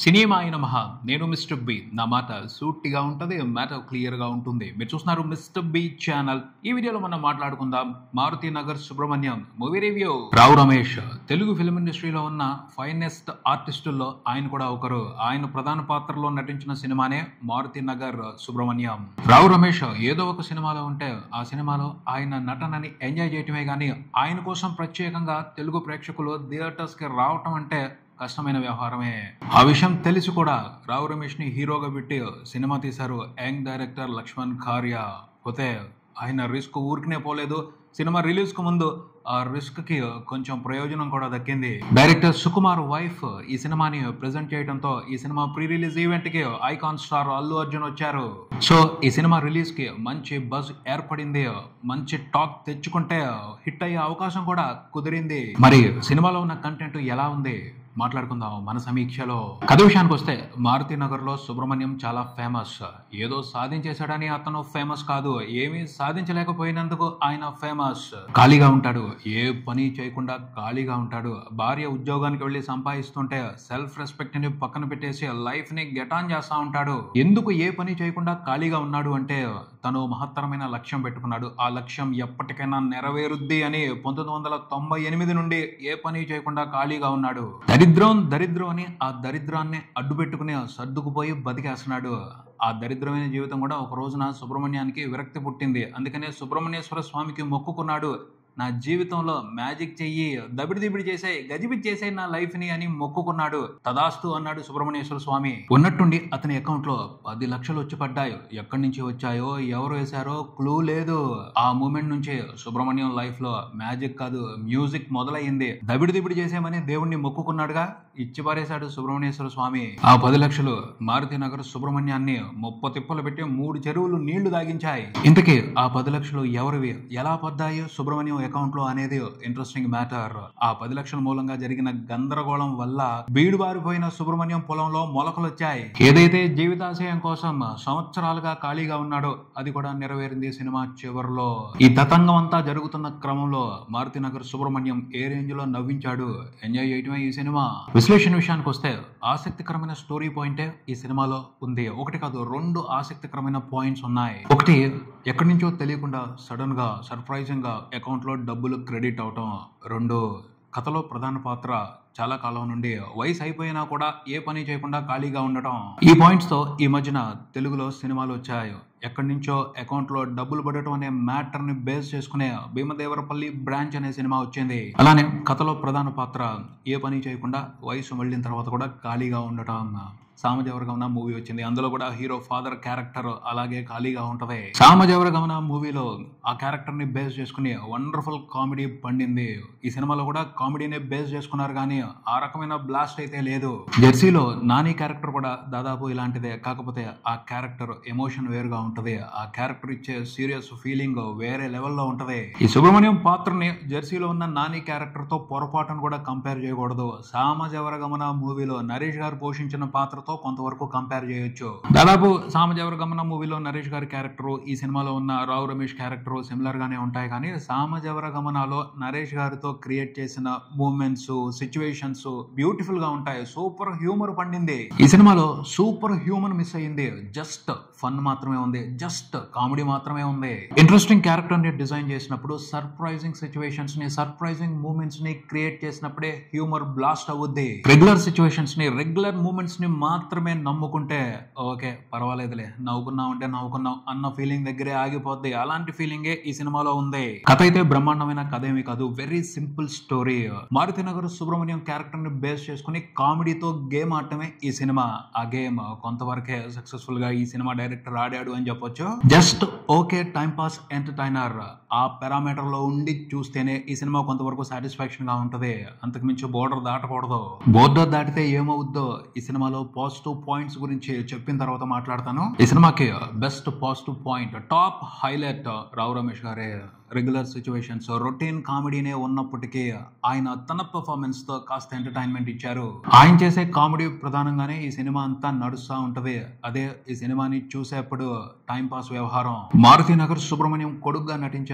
cinema అయిన మహా నేను మిస్టర్ బి నా మాట సూటిగా ఉంటుంది మ్యాటర్ క్లియర్ గా ఉంటుంది మీరు చూస్తున్నారు మిస్టర్ బి ఛానల్ ఈ వీడియోలో మనం మాట్లాడుకుందాం Maruthi Nagar Subrahmanyam movie review Rao Ramesh Telugu film ఇండస్ట్రీలో ఉన్న ఫైనెస్ట్ ఆర్టిస్టుల్లో ఆయన కూడా ఒకరు ఆయన ప్రధాన పాత్రలో నటించిన సినిమానే మారుతి నగర్ సుబ్రహ్మణ్యం రావు రమేష్ ఏదో ఒక సినిమాలో ఉంటే ఆ సినిమాలో ఆయన నటనని ఎంజాయ్ చేయటమే కానీ ఆయన కోసం ప్రత్యేకంగా తెలుగు ప్రేక్షకులు థియేటర్స్ కి రావటం అంటే కష్టమైన వ్యవహారమే ఆ విషయం తెలిసి కూడా రావు రమేష్ ని హీరోగా పెట్టి సినిమా తీశారు యంగ్ డైరెక్టర్ లక్ష్మణ్ ఖారియా పోతే ఆయన రిస్క్ ఊరికనే పోలేదు సినిమా రిలీజ్ కు ముందు ఆ రిస్క్ కి కొంచెం ప్రయోజనం కూడా దక్కింది డైరెక్టర్ సుకుమార్ వైఫ్ ఈ సినిమాని ప్రెజెంట్ చేయడంతో ఈ సినిమా ప్రీ రిలీజ్ ఈవెంట్ కి ఐకాన్ స్టార్ అల్లు అర్జున్ వచ్చారు సో ఈ సినిమా రిలీజ్ కి మంచి బజ్ ఏర్పడింది మంచి టాక్ తెచ్చుకుంటే హిట్ అయ్యే అవకాశం కూడా కుదిరింది మరి సినిమాలో ఉన్న కంటెంట్ ఎలా ఉంది మాట్లాడుకుందాం మన సమీక్షలో కథ విషయానికి వస్తే మారుతి నగర్ లో సుబ్రహ్మణ్యం చాలా ఫేమస్ ఏదో సాధించేశాడని అతను ఫేమస్ కాదు ఏమీ సాధించలేకపోయినందుకు ఆయన ఫేమస్ ఖాళీగా ఉంటాడు ఏ పని చేయకుండా ఖాళీగా ఉంటాడు భార్య ఉద్యోగానికి వెళ్లి సంపాదిస్తుంటే సెల్ఫ్ రెస్పెక్ట్ ని పక్కన పెట్టేసి లైఫ్ ని గెట్ ఆన్ చేస్తా ఉంటాడు ఎందుకు ఏ పని చేయకుండా ఖాళీగా ఉన్నాడు అంటే తను మహత్తరమైన లక్ష్యం పెట్టుకున్నాడు ఆ లక్ష్యం ఎప్పటికైనా నెరవేరుద్ది అని పంతొమ్మిది వందల తొంభై ఎనిమిది నుండి ఏ పని చేయకుండా ఖాళీగా ఉన్నాడు దరిద్రం దరిద్రం అని ఆ దరిద్రాన్ని అడ్డు పెట్టుకుని సర్దుకుపోయి బతికేస్తున్నాడు ఆ దరిద్రమైన జీవితం కూడా ఒక రోజున సుబ్రహ్మణ్యానికి విరక్తి పుట్టింది అందుకనే సుబ్రహ్మణ్యేశ్వర స్వామికి మొక్కుకున్నాడు నా జీవితంలో మ్యాజిక్ చెయ్యి దబిడి దిబిడి చేసే గజిబిడి చేసే నా లైఫ్ ని అని మొక్కుకున్నాడు తదాస్తు అన్నాడు సుబ్రహ్మణ్యేశ్వర స్వామి ఉన్నట్టుండి అతని అకౌంట్ లో పది లక్షలు వచ్చి పడ్డాయి ఎక్కడి నుంచి వచ్చాయో ఎవరు వేశారో క్లూ లేదు ఆ మూమెంట్ నుంచి సుబ్రహ్మణ్యం లైఫ్ లో మ్యాజిక్ కాదు మ్యూజిక్ మొదలయ్యింది దబిడి దిబిడి చేసేమని దేవుణ్ణి మొక్కుకున్నాడుగా ఇచ్చి పారేశాడు సుబ్రహ్మణ్యేశ్వర స్వామి ఆ పది లక్షలు మారుతి నగర్ సుబ్రహ్మణ్యాన్ని ముప్ప తిప్పలు పెట్టి మూడు చెరువులు నీళ్లు దాగించాయి ఇంతకీ ఆ పది లక్షలు ఎవరివి ఎలా పడ్డాయి సుబ్రహ్మణ్యం అకౌంట్ లో అనేది ఇంట్రెస్టింగ్ మ్యాటర్ ఆ పది లక్షల మూలంగా జరిగిన గందరగోళం వల్ల బీడు బారిపోయిన సుబ్రహ్మణ్యం పొలంలో మొలకలు వచ్చాయి ఏదైతే జీవితాశయం కోసం సంవత్సరాలుగా ఖాళీగా ఉన్నాడో అది కూడా నెరవేరింది సినిమా చివరిలో ఈ తతంగం అంతా జరుగుతున్న క్రమంలో మారుతి నగర్ సుబ్రహ్మణ్యం ఏ రేంజ్ లో నవ్వించాడు ఎంజాయ్ చేయటమే ఈ సినిమా విశ్లేషణ విషయానికి వస్తే ఆసక్తికరమైన స్టోరీ పాయింటే ఈ సినిమాలో ఉంది ఒకటి కాదు రెండు ఆసక్తికరమైన పాయింట్స్ ఉన్నాయి ఒకటి ఎక్కడి నుంచో తెలియకుండా సడన్ గా సర్ప్రైజింగ్ గా అకౌంట్ లో డబ్బులు క్రెడిట్ అవటం రెండు కథలో ప్రధాన పాత్ర చాలా కాలం నుండి వయసు అయిపోయినా కూడా ఏ పని చేయకుండా ఖాళీగా ఉండటం ఈ పాయింట్స్ తో ఈ మధ్యన తెలుగులో సినిమాలు వచ్చాయి ఎక్కడి నుంచో అకౌంట్ లో డబ్బులు పడటం అనే మ్యాటర్ ని బేస్ చేసుకునే భీమదేవరపల్లి బ్రాంచ్ అనే సినిమా వచ్చింది అలానే కథలో ప్రధాన పాత్ర ఏ పని చేయకుండా వయసు మళ్ళిన తర్వాత కూడా ఖాళీగా ఉండటం సామజవర గమన మూవీ వచ్చింది అందులో కూడా హీరో ఫాదర్ క్యారెక్టర్ అలాగే ఖాళీగా ఉంటది సామజవర గమన మూవీలో ఆ క్యారెక్టర్ ని బేస్ చేసుకుని వండర్ఫుల్ కామెడీ పండింది ఈ సినిమాలో కూడా కామెడీని బేస్ చేసుకున్నారు కానీ ఆ రకమైన బ్లాస్ట్ అయితే లేదు జెర్సీలో నాని క్యారెక్టర్ కూడా దాదాపు ఇలాంటిదే కాకపోతే ఆ క్యారెక్టర్ ఎమోషన్ వేరుగా ఉంటది ఆ క్యారెక్టర్ ఇచ్చే సీరియస్ ఫీలింగ్ వేరే లెవెల్లో ఉంటది ఈ సుబ్రహ్మణ్యం పాత్రని జెర్సీలో ఉన్న నాని క్యారెక్టర్ తో పొరపాటును కూడా కంపేర్ చేయకూడదు సామజవర గమన మూవీలో నరేష్ గారు పోషించిన పాత్రతో కొంతవరకు కంపేర్ చేయొచ్చు దాదాపు సామజవర గమన మూవీలో నరేష్ గారి క్యారెక్టర్ ఈ సినిమాలో ఉన్న రావు రమేష్ క్యారెక్టర్ సిమిలర్ గానే ఉంటాయి కానీ సామజవర గమనాలో నరేష్ గారితో క్రియేట్ చేసిన మూమెంట్స్ సిచ్యువేషన్స్ బ్యూటిఫుల్ గా ఉంటాయి సూపర్ హ్యూమర్ పండింది ఈ సినిమాలో సూపర్ హ్యూమన్ మిస్ అయ్యింది జస్ట్ ఫన్ మాత్రమే ఉంది జస్ట్ కామెడీ మాత్రమే ఉంది ఇంట్రెస్టింగ్ క్యారెక్టర్ ని డిజైన్ చేసినప్పుడు సర్ప్రైజింగ్ సిచ్యువేషన్స్ ని సర్ప్రైజింగ్ మూమెంట్స్ ని క్రియేట్ చేసినప్పుడే హ్యూమర్ బ్లాస్ట్ అవుద్ది రెగ్యులర్ సిచ్యువేషన్స్ ని రెగ్యులర్ మూమెంట్స్ ని మాత్రమే నమ్ముకుంటే ఓకే పర్వాలేదులే నవ్వుకున్నాం అంటే నవ్వుకున్నాం అన్న ఫీలింగ్ దగ్గరే ఆగిపోద్ది అలాంటి ఫీలింగే ఈ సినిమాలో ఉంది కథ అయితే బ్రహ్మాండమైన కథ ఏమి కాదు very simple story Maruthi Nagar Subrahmanyam character ని బేస్ చేసుకుని కామెడీతో గేమ్ ఆడటమే ఈ సినిమా ఆ గేమ్ కొంతవరకే సక్సెస్ఫుల్ గా ఈ సినిమా డైరెక్టర్ ఆడాడు అని చెప్పొచ్చు just okay time pass entertainer ఆ పారామీటర్ లో ఉండి చూస్తేనే ఈ సినిమా కొంతవరకు సాటిస్ఫాక్షన్ గా ఉంటది అంతకుమించి బోర్డర్ దాటకూడదు బోర్డర్ దాటితే ఏమవుద్దో ఈ సినిమాలో పాజిటివ్ పాయింట్స్ గురించి చెప్పిన తర్వాత మాట్లాడతాను ఈ సినిమాకి best positive point top highlight Rao Ramesh గారే రెగ్యులర్ సిచ్యువేషన్స్ రొటీన్ కామెడీనే ఉన్నప్పటికీ ఆయన తన పర్ఫార్మెన్స్ తో కాస్త ఎంటర్టైన్మెంట్ ఇచ్చారు ఆయన చేసే కామెడీ ప్రధానంగానే ఈ సినిమా అంతా నడుస్తూ ఉంటది అదే ఈ సినిమాని చూసేప్పుడు టైం పాస్ వ్యవహారం మారుతి నగర్ సుబ్రహ్మణ్యం కొడుగ్గా నటించారు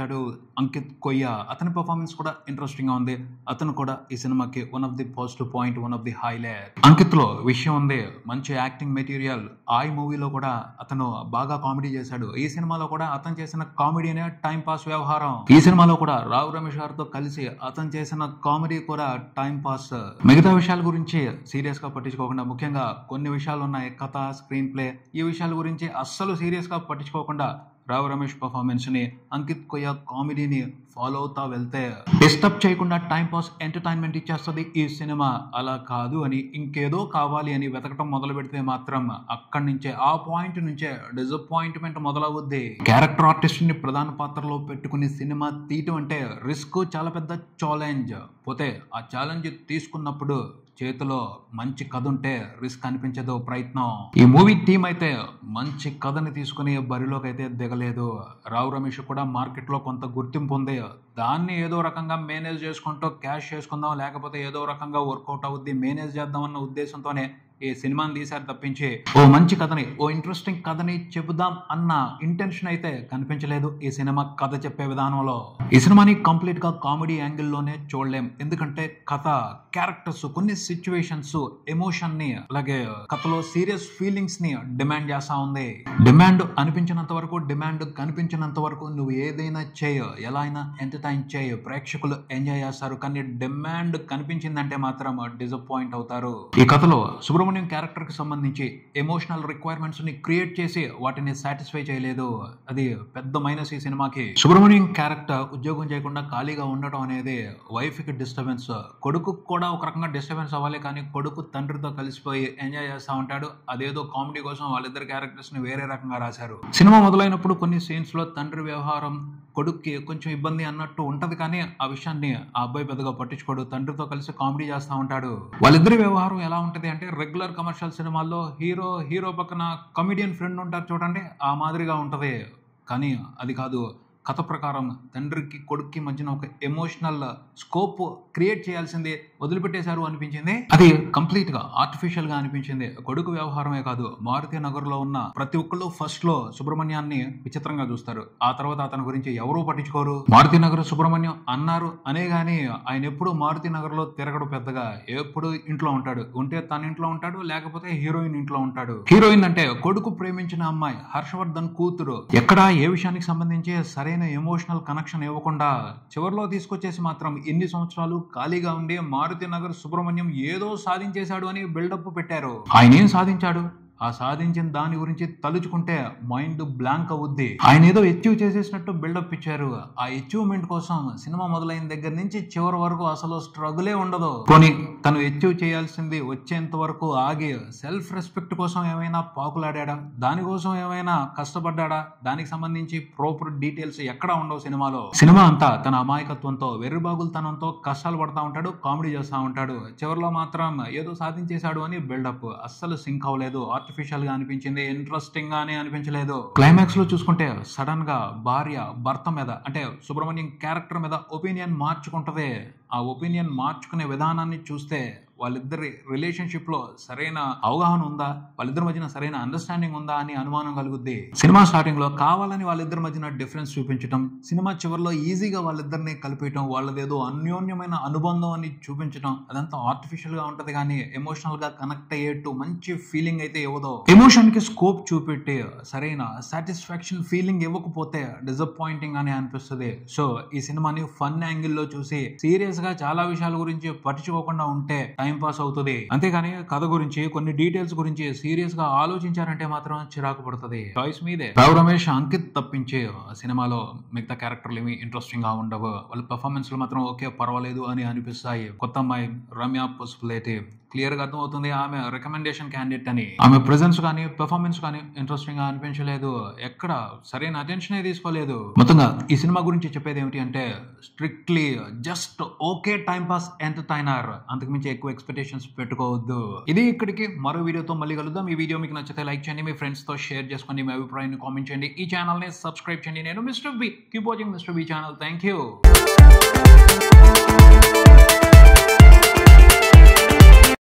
నటించాడు అంకిత్ కొయ్య అతని పర్ఫార్మెన్స్ కూడా ఇంట్రెస్టింగ్ గా ఉంది అతను కూడా ఈ సినిమాకి one of the positive point one of the highlight Ankit లో విషయం ఉంది మంచి యాక్టింగ్ మెటీరియల్ ఆ మూవీలో కూడా అతను బాగా కామెడీ చేశాడు ఈ సినిమాలో కూడా అతను చేసిన కామెడీనే టైం పాస్ వ్యవహారం ఈ సినిమాలో కూడా రావు రమేష్ గారితో కలిసి అతను చేసిన కామెడీ కూడా టైం పాస్ మిగతా విషయాల గురించి సీరియస్ గా పట్టించుకోకుండా ముఖ్యంగా కొన్ని విషయాలు ఉన్నాయి కథ స్క్రీన్ ప్లే ఈ విషయాల గురించి అస్సలు సీరియస్ గా పట్టించుకోకుండా రావు రమేష్ పర్ఫార్మెన్స్ ని అంకిత్ కొయ్య కామెడీని ఫాలో అవుతా వెళ్తే డిస్టర్బ్ చేయకుండా టైం పాస్ ఎంటర్టైన్మెంట్ ఇచ్చేస్తుంది ఈ సినిమా అలా కాదు అని ఇంకేదో కావాలి అని వెతకటం మొదలు పెడితే మాత్రం అక్కడి నుంచే ఆ పాయింట్ నుంచే డిసప్పాయింట్మెంట్ మొదలవుద్ది క్యారెక్టర్ ఆర్టిస్ట్ ని ప్రధాన పాత్రలో పెట్టుకుని సినిమా తీయటం అంటే రిస్క్ చాలా పెద్ద ఛాలెంజ్ పోతే ఆ ఛాలెంజ్ తీసుకున్నప్పుడు చేతిలో మంచి కథ ఉంటే రిస్క్ అనిపించదు ప్రయత్నం ఈ మూవీ టీం అయితే మంచి కథని తీసుకుని బరిలోకి అయితే దిగలేదు రావు రమేష్ కూడా మార్కెట్ లో కొంత గుర్తింపు ఉంది దాన్ని ఏదో రకంగా మేనేజ్ చేసుకుంటూ క్యాష్ చేసుకుందాం లేకపోతే ఏదో రకంగా వర్కౌట్ అవుద్ది మేనేజ్ చేద్దాం అన్న ఉద్దేశంతోనే ఈ సినిమాని తీశారు తప్పించి ఓ మంచి కథని ఓ ఇంట్రెస్టింగ్ కథని చెబుదాం అన్న ఇంటెన్షన్ అయితే కనిపించలేదు ఈ సినిమా కథ చెప్పే విధానంలో ఈ సినిమాని కంప్లీట్ గా కామెడీ యాంగిల్లోనే చూడలేం ఎందుకంటే కథ క్యారెక్టర్స్ కొన్ని సిచ్యువేషన్స్ ఎమోషన్ ని అలాగే కథలో సీరియస్ ఫీలింగ్స్ ని డిమాండ్ చేస్తా ఉంది డిమాండ్ అనిపించినంత వరకు డిమాండ్ కనిపించినంత వరకు నువ్వు ఏదైనా చేయ ఎలా అయినా ఎంటర్టైన్ చేయ ప్రేక్షకులు ఎంజాయ్ చేస్తారు కానీ డిమాండ్ కనిపించిందంటే మాత్రం డిసప్పాయింట్ అవుతారు ఈ కథలో సుబ్రహ్మణ్యం క్యారెక్టర్ కి సంబంధించి ఎమోషనల్ రిక్వైర్మెంట్స్ ని క్రియేట్ చేసి వాటిని సాటిస్ఫై చేయలేదు అది పెద్ద మైనస్ ఈ సినిమాకి సుబ్రహ్మణ్యం క్యారెక్టర్ ఉద్యోగం చేయకుండా ఖాళీగా ఉండటం అనేది వైఫ్ కి డిస్టర్బెన్స్ కొడుకు కూడా ఒక రకంగా డిస్టర్బెన్స్ అవ్వాలి కానీ కొడుకు తండ్రితో కలిసిపోయి ఎంజాయ్ చేస్తా ఉంటాడు అదేదో కామెడీ కోసం వాళ్ళిద్దరు క్యారెక్టర్స్ ని వేరే రకంగా రాశారు సినిమా మొదలైనప్పుడు కొన్ని సీన్స్ లో తండ్రి వ్యవహారం కొడుక్కి కొంచెం ఇబ్బంది అన్నట్టు ఉంటది కానీ ఆ విషయాన్ని ఆ అబ్బాయి పెద్దగా పట్టించుకోడు తండ్రితో కలిసి కామెడీ చేస్తా ఉంటాడు వాళ్ళిద్దరి వ్యవహారం ఎలా ఉంటది అంటే రెగ్యులర్ కమర్షియల్ సినిమాల్లో హీరో హీరో పక్కన కమిడియన్ ఫ్రెండ్ ఉంటారు చూడండి ఆ మాదిరిగా ఉంటది కానీ అది కాదు కథ ప్రకారం తండ్రికి కొడుక్కి మధ్యన ఒక ఎమోషనల్ స్కోప్ క్రియేట్ చేయాల్సింది వదిలిపెట్టేశారు అనిపించింది అది కంప్లీట్ గా ఆర్టిఫిషియల్ గా అనిపించింది కొడుకు వ్యవహారమే కాదు మారుతి నగర్ లో ఉన్న ప్రతి ఒక్కళ్ళు ఫస్ట్ లో సుబ్రహ్మణ్యాన్ని విచిత్రంగా చూస్తారు ఆ తర్వాత అతని గురించి ఎవరూ పట్టించుకోరు మారుతి నగర్ సుబ్రహ్మణ్యం అన్నారు అనే గాని ఆయన ఎప్పుడు మారుతి నగర్ లో తిరగడు పెద్దగా ఎప్పుడు ఇంట్లో ఉంటాడు ఉంటే తన ఇంట్లో ఉంటాడు లేకపోతే హీరోయిన్ ఇంట్లో ఉంటాడు హీరోయిన్ అంటే కొడుకు ప్రేమించిన అమ్మాయి హర్షవర్ధన్ కూతురు ఎక్కడ ఏ విషయానికి సంబంధించి సరైన ఎమోషనల్ కనెక్షన్ ఇవ్వకుండా చివరిలో తీసుకొచ్చేసి మాత్రం ఎన్ని సంవత్సరాలు ఖాళీగా ఉండి మారుతి నగర్ సుబ్రహ్మణ్యం ఏదో సాధించేశాడు అని బిల్డప్ పెట్టారు ఆయన ఏం సాధించాడు ఆ సాధించిన దాని గురించి తలుచుకుంటే మైండ్ బ్లాంక్ అవుద్ది ఆయన ఏదో అచీవ్ చేసేసినట్టు బిల్డప్ ఇచ్చారు ఆ అచీవ్మెంట్ కోసం సినిమా మొదలైన దగ్గర నుంచి చివరి వరకు అసలు స్ట్రగులే ఉండదు పోనీ తను అచీవ్ చేయాల్సింది వచ్చేంత వరకు ఆగి సెల్ఫ్ రెస్పెక్ట్ కోసం ఏమైనా పాకులాడా దానికోసం ఏమైనా కష్టపడ్డా దానికి సంబంధించి ప్రాపర్ డీటెయిల్స్ ఎక్కడా ఉండవు సినిమాలో సినిమా అంతా తన అమాయకత్వంతో వెర్రిబాగులతనంతో కష్టాలు పడతా ఉంటాడు కామెడీ చేస్తా ఉంటాడు చివరిలో మాత్రం ఏదో సాధించేశాడు అని బిల్డప్ అస్సలు సింక్ అవ్వలేదు ఆర్టిఫిషియల్ గా అనిపించింది ఇంట్రెస్టింగ్ గానే అనిపించలేదు క్లైమాక్స్ లో చూసుకుంటే సడన్ గా భార్య భర్త మీద అంటే సుబ్రహ్మణ్యం క్యారెక్టర్ మీద ఒపీనియన్ మార్చుకుంటదే ఆ ఒపీనియన్ మార్చుకునే విధానాన్ని చూస్తే వాళ్ళిద్దరి రిలేషన్షిప్ లో సరైన అవగాహన ఉందా వాళ్ళిద్దరి మధ్యన సరైన అండర్స్టాండింగ్ ఉందా అని అనుమానం కలుగుద్ది సినిమా స్టార్టింగ్ లో కావాలని వాళ్ళిద్దరి మధ్యన డిఫరెన్స్ చూపించడం సినిమా చివరిలో ఈజీగా వాళ్ళిద్దరిని కలిపేయటం వాళ్ళదేదో అన్యోన్యమైన అనుబంధం అని చూపించడం అదంతా ఆర్టిఫిషియల్ గా ఉంటది కానీ ఎమోషనల్ గా కనెక్ట్ అయ్యేట్టు మంచి ఫీలింగ్ అయితే ఇవ్వదు ఎమోషన్ కి స్కోప్ చూపెట్టి సరైన సాటిస్ఫాక్షన్ ఫీలింగ్ ఇవ్వకపోతే డిసప్పాయింటింగ్ అని అనిపిస్తుంది సో ఈ సినిమాని ఫన్ యాంగిల్ లో చూసి సీరియస్ గా చాలా విషయాల గురించి పట్టించుకోకుండా ఉంటే టైం పాస్ అవుతుంది అంతేగాని కథ గురించి కొన్ని డీటెయిల్స్ గురించి సీరియస్ గా ఆలోచించారంటే మాత్రం చిరాకు పడుతుంది చాయిస్ మీదే రావు రమేష్ అంకిత్ తప్పించి సినిమాలో మిగతా క్యారెక్టర్లు ఏమి ఇంట్రెస్టింగ్ గా ఉండవు వాళ్ళ పర్ఫార్మెన్స్ లో మాత్రం ఓకే పర్వాలేదు అని అనిపిస్తాయి కొత్త అమ్మాయి రమ్య పసుపులేటి క్లియర్ గా అర్థమవుతుంది ఆమె రికమెండేషన్ క్యాండిడేట్ అని ఆమె ప్రెజెన్స్ కానీ పెర్ఫార్మెన్స్ కానీ ఇంట్రెస్టింగ్ గా అనిపించలేదు ఎక్కడ సరైన అటెన్షన్ తీసుకోలేదు మొత్తంగా ఈ సినిమా గురించి చెప్పేది ఏమిటి అంటే strictly just okay time pass entertainer అంతకుమించి ఎక్కువ ఎక్స్పెక్టేషన్స్ పెట్టుకోవద్దు ఇది ఇక్కడికి మరో వీడియోతో మళ్ళీ కలుద్దాం ఈ వీడియో మీకు నచ్చితే లైక్ చేయండి మీ ఫ్రెండ్స్ తో షేర్ చేసుకోండి మీ అభిప్రాయాన్ని కామెంట్ చేయండి ఈ ఛానల్ ని సబ్స్క్రైబ్ చేయండి నేను mister B keep watching mister B channel thank you